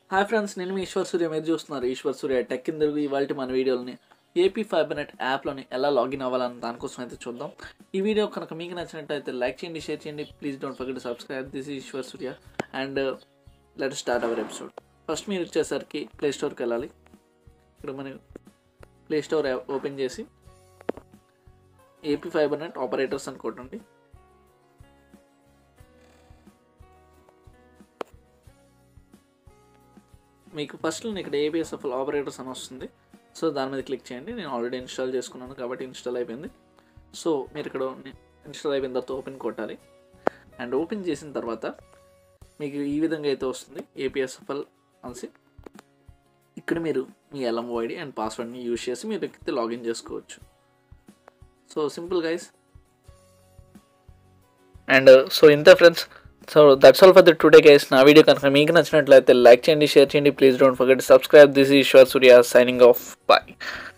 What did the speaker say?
hi friends నేను మీ ఈశ్వర్ సూర్య మీరు చూస్తున్నారు ఈశ్వర్ సూర్య టెక్ కింద ఇవాళ మన వీడియోని ఏపీ ఫైబర్ నెట్ యాప్లోని ఎలా లాగిన్ అవ్వాలని దానికోసం అయితే చూద్దాం ఈ వీడియో కనుక మీకు నచ్చినట్టయితే లైక్ చేయండి షేర్ చేయండి please don't forget subscribe this Eshwar Surya and let start our episode first మీరు వచ్చేసరికి ప్లే స్టోర్కి వెళ్ళాలి ఇక్కడ మనం ప్లే స్టోర్ ఓపెన్ చేసి ఏపీ ఫైబర్ నెట్ ఆపరేటర్స్ అని కొట్టండి మీకు ఫస్ట్ ఇక్కడ ఏబిఎస్ఎఫ్ఎల్ ఆపరేటర్స్ అని వస్తుంది సో దాని మీద క్లిక్ చేయండి నేను ఆల్రెడీ ఇన్స్టాల్ చేసుకున్నాను కాబట్టి ఇన్స్టాల్ అయిపోయింది సో మీరు ఇక్కడ ఇన్స్టాల్ అయిపోయిన తర్వాత ఓపెన్ కొట్టాలి అండ్ ఓపెన్ చేసిన తర్వాత మీకు ఈ విధంగా అయితే వస్తుంది ఏపీఎస్ఎఫ్ఎల్ అనేసి ఇక్కడ మీరు మీ ఎల్ఎం ఐడి అండ్ పాస్వర్డ్ని యూజ్ చేసి మీరు అయితే లాగిన్ చేసుకోవచ్చు so simple guys and so ఇంత friends so that's all for the today guys నా వీడియో కనుక మీకు నచ్చినట్లయితే లైక్ చేయండి షేర్ చేయండి please don't forget subscribe this Eshwar Surya signing off bye